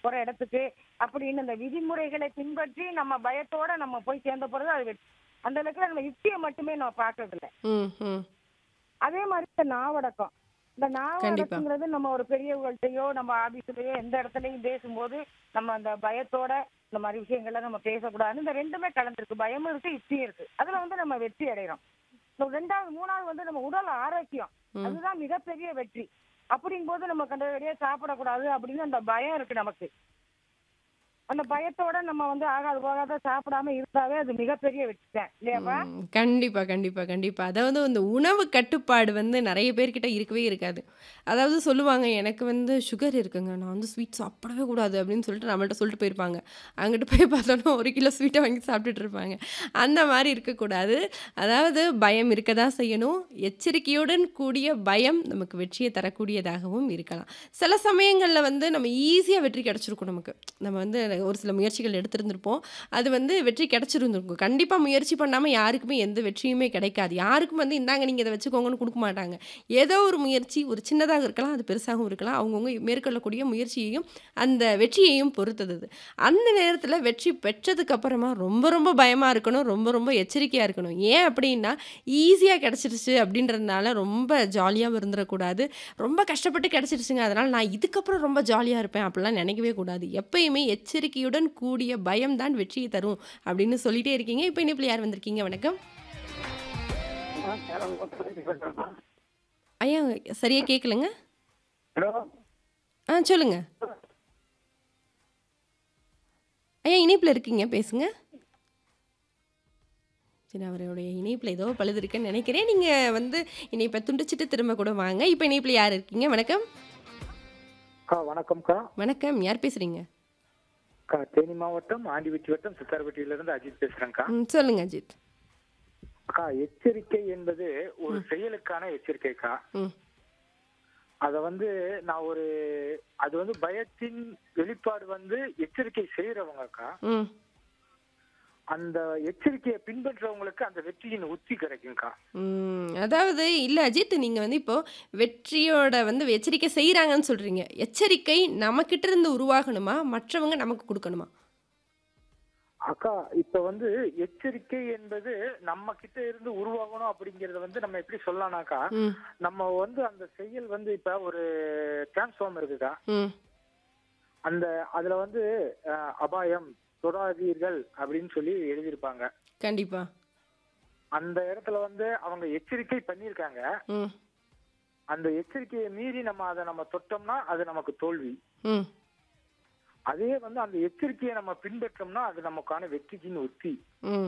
ஒரு இடத்துக்கு அப்படின்னு இந்த விதிமுறைகளை பின்பற்றி நம்ம பயத்தோட நம்ம போய் சேர்ந்த பிறகு அது வெற்றி அந்த அளவுக்கு நம்ம யுக்தியை மட்டுமே நம்ம பார்க்கறது இல்ல ம் ம் அதே மாதிரி இந்த நாவடக்கம் இந்த கண்டிப்பா. நாவடக்கங்கிறது நம்ம ஒரு பெரியவங்கள்ட்டயோ நம்ம ஆபீஸ்லயோ எந்த இடத்துலயும் பேசும்போது நம்ம அந்த பயத்தோட இந்த மாதிரி விஷயங்கள்ல நம்ம பேசக்கூடாது இந்த ரெண்டுமே கலந்துருக்கு பயமும் இருக்கு யுக்தியும் இருக்கு அதுல வந்து நம்ம வெற்றி அடைகிறோம் So, ரெண்டாவது மூணாவது வந்து நம்ம உடல் ஆரோக்கியம் ம். அதுதான் மிகப்பெரிய வெற்றி அப்படிங்கும்போது நம்ம கண்டபடியே சாப்பிடக்கூடாது அப்படின்னு அந்த பயம் இருக்கு நமக்கு அந்த பயத்தோட நம்ம வந்து ஆகாது போகாத சாப்பிடாம இருந்தாவே அது மிகப்பெரிய வெற்றி தான் இல்லையாப்பா ம், கண்டிப்பா கண்டிப்பா கண்டிப்பா அதாவது அந்த உணவு கட்டுப்பாடு வந்து நிறைய பேர்கிட்ட இருக்கவே இருக்காது அதாவது சொல்லுவாங்க எனக்கு வந்து சுகர் இருக்குங்க நான் வந்து ஸ்வீட் சாப்பிடவே கூடாது அப்படின்னு சொல்லிட்டு நம்மள்ட்ட சொல்லிட்டு போயிருப்பாங்க அங்கிட்டு போய் பார்த்தோன்னா ஒரு கிலோ ஸ்வீட்டை வாங்கி சாப்பிட்டுட்டு இருப்பாங்க அந்த மாதிரி இருக்கக்கூடாது அதாவது பயம் இருக்க தான் செய்யணும் எச்சரிக்கையுடன் கூடிய பயம் நமக்கு வெற்றியை தரக்கூடியதாகவும் இருக்கலாம் சில சமயங்களில் வந்து நம்ம ஈஸியாக வெற்றி கிடச்சிருக்கும் நமக்கு நம்ம வந்து ஒரு சில முயற்சிகள் எடுத்திருந்திருப்போம் அது வந்து வெற்றி கிடச்சிருந்துருக்கும் கண்டிப்பாக முயற்சி பண்ணாமல் யாருக்குமே எந்த வெற்றியுமே கிடைக்காது யாருக்கும் வந்து இந்தாங்க நீங்கள் இதை வச்சுக்கோங்கன்னு கொடுக்க மாட்டாங்க ஏதோ ஒரு முயற்சி ஒரு சின்னதாக இருக்கலாம் அது பெருசாகவும் இருக்கலாம் அவங்கவுங்க மேற்கொள்ளக்கூடிய முயற்சியையும் அந்த வெற்றியையும் பொறுத்தது அது. அந்த நேரத்தில் வெற்றி பெற்றதுக்கு அப்புறமா ரொம்ப ரொம்ப பயமாக இருக்கணும் ரொம்ப ரொம்ப எச்சரிக்கையாக இருக்கணும் ஏன் அப்படின்னா ஈஸியாக கிடச்சிருச்சு அப்படின்றதுனால ரொம்ப ஜாலியாக இருந்துடக்கூடாது ரொம்ப கஷ்டப்பட்டு கிடச்சிருச்சுங்க அதனால் நான் இதுக்கப்புறம் ரொம்ப ஜாலியாக இருப்பேன் அப்படிலாம் நினைக்கவே கூடாது எப்பயுமே எச்சரிக்கையுடன் கூடிய பயம் தான் வெற்றியை தரும் அப்படின்னு சொல்லிட்டே இருக்கீங்க இப்போ இனிப்பில் யார் வந்திருக்கீங்க வணக்கம் ஐயா சரியாக கேட்கலங்க ஹலோ ஆ சொல்லுங்க ஐயா இணைப்பில் இருக்கீங்க பேசுங்க சரி அவருடைய இணைப்பில் ஏதோ பழுது இருக்குன்னு நினைக்கிறேன் நீங்கள் வந்து இணைப்பை துண்டிச்சிட்டு திரும்ப கூட வாங்க இப்போ இணைப்பில் யார் இருக்கீங்க வணக்கம் அக்கா வணக்கம்க்கா வணக்கம் யார் பேசுகிறீங்க அக்கா தேனி மாவட்டம் ஆண்டிவெட்டி வட்டம் சித்தார்பட்டியில இருந்து அஜித் பேசுறேன்க்கா ம் சொல்லுங்க அஜித் அக்கா எச்சரிக்கை என்பது ஒரு செயலுக்கான எச்சரிக்கைக்கா ம் அத வந்து நான் ஒரு அது வந்து பயத்தின் வெளிப்பாடு வந்து எச்சரிக்கை செய்யறவங்க அக்கா ம் அந்த எச்சரிக்கையை பின்பற்றவங்களுக்கு அந்த வெற்றியின் உத்தி கிடைக்கும்க்கா ம், அதாவது இல்லை அஜித் நீங்கள் வந்து இப்போ வெற்றியோட வந்து எச்சரிக்கை செய்கிறாங்கன்னு சொல்கிறீங்க எச்சரிக்கை நம்மக்கிட்ட இருந்து உருவாகணுமா மற்றவங்க நமக்கு கொடுக்கணுமா அக்கா இப்ப வந்து எச்சரிக்கை என்பது நம்ம கிட்ட இருந்து உருவாகணும் அப்படிங்கறத வந்து நம்ம எப்படி சொல்லலாம்னாக்கா ம் நம்ம வந்து அந்த செயல் வந்து இப்ப ஒரு டிரான்ஸ்ஃபார்ம் இருக்குக்கா ம் அந்த அதுல வந்து அஹ், அபாயம் தொடாதீர்கள் அப்படின்னு சொல்லி எழுதியிருப்பாங்க கண்டிப்பா அந்த இடத்துல வந்து அவங்க எச்சரிக்கை பண்ணியிருக்காங்க ம் அந்த எச்சரிக்கையை மீறி நம்ம அதை நம்ம தொட்டோம்னா அது நமக்கு தோல்வி ம் அதே வந்து அந்த எச்சரிக்கையை நம்ம பின்பற்றோம்னா அது நமக்கான வெற்றிக்கின் உத்தி ம்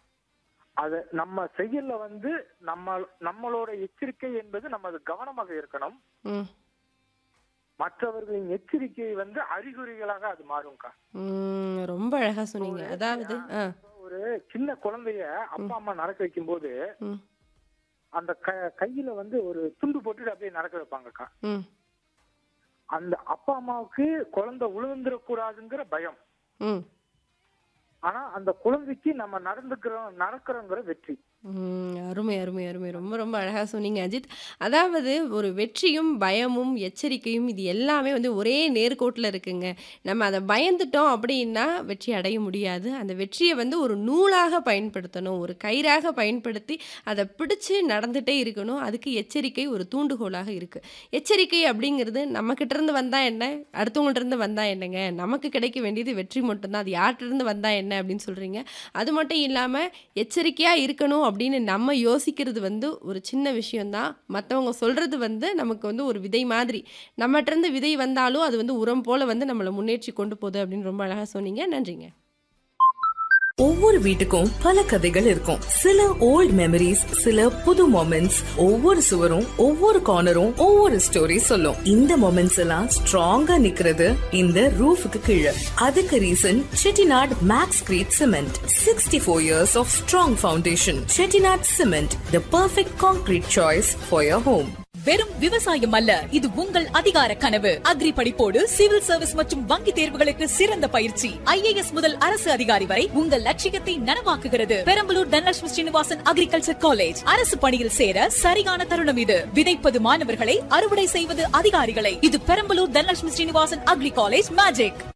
அத நம்ம செயல்ல வந்து நம்ம நம்மளோட எச்சரிக்கை என்பது நம்ம அது கவனமாக இருக்கணும் ம் மற்றவர்களின் எச்சரிக்கை வந்து அறிகுறிகளாக அது மாறும்க்கா ம், ரொம்ப அழகா சொன்னீங்க அதாவது ஆ ஒரு சின்ன குழந்தைய அப்பா அம்மா நடக்க வைக்கும்போது ம் அந்த க- கையில வந்து ஒரு துண்டு போட்டுட்டு அப்படியே நடக்க வைப்பாங்கக்கா ம் அந்த அப்பா அம்மாவுக்கு குழந்தை விழுந்துடக்கூடாதுங்கிற பயம் ம் ஆனா அந்த குழந்தைக்கு நம்ம நடந்துக்கிறோம் நடக்கிறோங்கிற வெற்றி ம், அருமை அருமை அருமை ரொம்ப ரொம்ப அழகாக சொன்னீங்க அஜித் அதாவது ஒரு வெற்றியும் பயமும் எச்சரிக்கையும் இது எல்லாமே வந்து ஒரே நேர்கோட்டில் இருக்குங்க நம்ம அதை பயந்துட்டோம் அப்படின்னா வெற்றி அடைய முடியாது அந்த வெற்றியை வந்து ஒரு நூலாக பயன்படுத்தணும் ஒரு கயிறாக பயன்படுத்தி அதை பிடிச்சு நடந்துகிட்டே இருக்கணும் அதுக்கு எச்சரிக்கை ஒரு தூண்டுகோலாக இருக்குது எச்சரிக்கை அப்படிங்கிறது நம்மக்கிட்ட இருந்து வந்தால் என்ன அடுத்தவங்கள்ட்ட இருந்து வந்தால் என்னங்க நமக்கு கிடைக்க வேண்டியது வெற்றி மட்டும்தான் அது யார்கிட்ட இருந்து வந்தால் என்ன அப்படின்னு சொல்கிறீங்க அது மட்டும் இல்லாமல் எச்சரிக்கையாக இருக்கணும் அப்படின்னு நம்ம யோசிக்கிறது வந்து ஒரு சின்ன விஷயம்தான் மற்றவங்க சொல்கிறது வந்து நமக்கு வந்து ஒரு விதை மாதிரி நம்மகிட்ட இருந்து விதை வந்தாலும் அது வந்து உரம் போல் வந்து நம்மளை முன்னேற்றி கொண்டு போகுது அப்படின்னு ரொம்ப அழகாக சொன்னீங்க நன்றிங்க ஒவ்வொரு வீட்டுக்கும் பல கதைகள் இருக்கும் சில ஓல்ட் மெமரிஸ் சில புது மொமெண்ட்ஸ் ஒவ்வொரு சுவரும் ஒவ்வொரு கார்னரும் ஒவ்வொரு ஸ்டோரி சொல்லும் இந்த மொமெண்ட்ஸ் எல்லாம் ஸ்ட்ராங்கா நிக்கிறது இந்த ரூஃபுக்கு கீழே அதுக்கு reason Chettinad max crete cement sixty four years of strong foundation Chettinad cement the perfect concrete choice for your home வெறும் விவசாயம் அல்ல இது உங்கள் அதிகார கனவு அக்ரி படிப்போடு சிவில் சர்வீஸ் மற்றும் வங்கி தேர்வுகளுக்கு சிறந்த பயிற்சி ஐஏஎஸ் முதல் அரசு அதிகாரி வரை உங்கள் லட்சியத்தை நனவாக்குகிறது பெரம்பலூர் தனலட்சுமி ஸ்ரீனிவாசன் அக்ரிகல்ச்சர் காலேஜ் அரசு பணியில் சேர சரியான தருணம் இது விதைப்பது மாணவர்களை அறுவடை செய்வது அதிகாரிகளை இது Perambalur Dhanalakshmi Srinivasan agri college magic